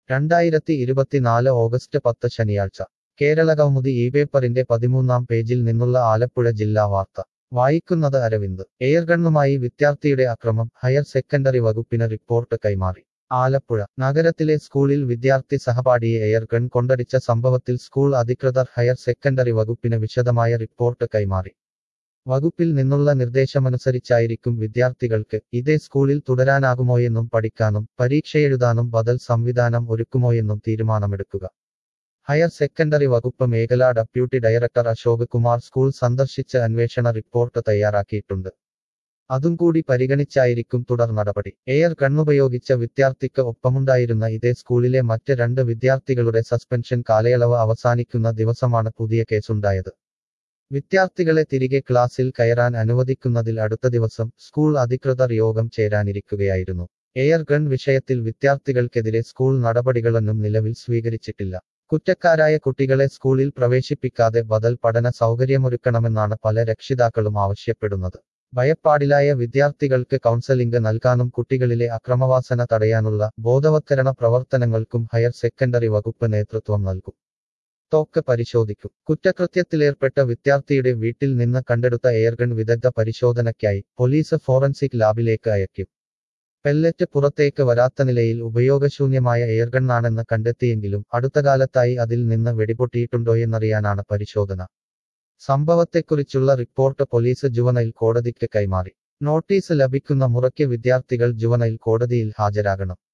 രണ്ടായിരത്തി ഇരുപത്തിനാല് ഓഗസ്റ്റ് പത്ത് ശനിയാഴ്ച കേരള കൗമുദി ഈ പേപ്പറിന്റെ പതിമൂന്നാം പേജിൽ നിന്നുള്ള ആലപ്പുഴ ജില്ലാ വാർത്ത വായിക്കുന്നത് അരവിന്ദ് എയർഗണ്ണുമായി വിദ്യാർത്ഥിയുടെ അക്രമം ഹയർ സെക്കൻഡറി വകുപ്പിന് റിപ്പോർട്ട് കൈമാറി ആലപ്പുഴ നഗരത്തിലെ സ്കൂളിൽ വിദ്യാർത്ഥി സഹപാഠിയെ എയർഗൺ കൊണ്ടടിച്ച സംഭവത്തിൽ സ്കൂൾ അധികൃതർ ഹയർ സെക്കൻഡറി വകുപ്പിന് വിശദമായ റിപ്പോർട്ട് കൈമാറി വകുപ്പിൽ നിന്നുള്ള നിർദ്ദേശമനുസരിച്ചായിരിക്കും വിദ്യാർത്ഥികൾക്ക് ഇതേ സ്കൂളിൽ തുടരാനാകുമോയെന്നും പഠിക്കാനും പരീക്ഷയെഴുതാനും ബദൽ സംവിധാനം ഒരുക്കുമോയെന്നും തീരുമാനമെടുക്കുക ഹയർ സെക്കൻഡറി വകുപ്പ് മേഖലാ deputy director Ashok Kumar school സന്ദർശിച്ച് അന്വേഷണ റിപ്പോർട്ട് തയ്യാറാക്കിയിട്ടുണ്ട് അതും കൂടി പരിഗണിച്ചായിരിക്കും തുടർ നടപടി എയർ ഗണ്ണുപയോഗിച്ച വിദ്യാർത്ഥിക്ക് ഒപ്പമുണ്ടായിരുന്ന ഇതേ സ്കൂളിലെ മറ്റ് രണ്ട് വിദ്യാർത്ഥികളുടെ സസ്പെൻഷൻ കാലയളവ് അവസാനിക്കുന്ന ദിവസമാണ് പുതിയ കേസുണ്ടായത് വിദ്യാർത്ഥികളെ തിരികെ ക്ലാസ്സിൽ കയറാൻ അനുവദിക്കുന്നതിൽ അടുത്ത ദിവസം സ്കൂൾ അധികൃതർ യോഗം ചേരാനിരിക്കുകയായിരുന്നു എയർ ഗൺ വിഷയത്തിൽ വിദ്യാർത്ഥികൾക്കെതിരെ സ്കൂൾ നടപടികളൊന്നും നിലവിൽ സ്വീകരിച്ചിട്ടില്ല കുറ്റക്കാരായ കുട്ടികളെ സ്കൂളിൽ പ്രവേശിപ്പിക്കാതെ ബദൽ പഠന സൗകര്യമൊരുക്കണമെന്നാണ് പല രക്ഷിതാക്കളും ആവശ്യപ്പെടുന്നത് ഭയപ്പാടിലായ വിദ്യാർത്ഥികൾക്ക് കൗൺസലിംഗ് നൽകാനും കുട്ടികളിലെ അക്രമവാസന തടയാനുള്ള ബോധവത്കരണ പ്രവർത്തനങ്ങൾക്കും ഹയർ സെക്കൻഡറി വകുപ്പ് നേതൃത്വം നൽകും തോക്ക് പരിശോധിക്കും കുറ്റകൃത്യത്തിലേർപ്പെട്ട വിദ്യാർത്ഥിയുടെ വീട്ടിൽ നിന്ന് കണ്ടെടുത്ത എയർഗൺ വിദഗ്ധ പരിശോധനയ്ക്കായി പോലീസ് ഫോറൻസിക് ലാബിലേക്ക് അയക്കും പെല്ലറ്റ് പുറത്തേക്ക് വരാത്ത നിലയിൽ ഉപയോഗശൂന്യമായ എയർഗണ്ണാണെന്ന് കണ്ടെത്തിയെങ്കിലും അടുത്തകാലത്തായി അതിൽ നിന്ന് വെടിപൊട്ടിയിട്ടുണ്ടോയെന്നറിയാനാണ് പരിശോധന സംഭവത്തെക്കുറിച്ചുള്ള റിപ്പോർട്ട് പോലീസ് ജുവനൈൽ കോടതിക്ക് കൈമാറി നോട്ടീസ് ലഭിക്കുന്ന മുറയ്ക്ക് വിദ്യാർത്ഥികൾ ജുവനൈൽ കോടതിയിൽ ഹാജരാകണം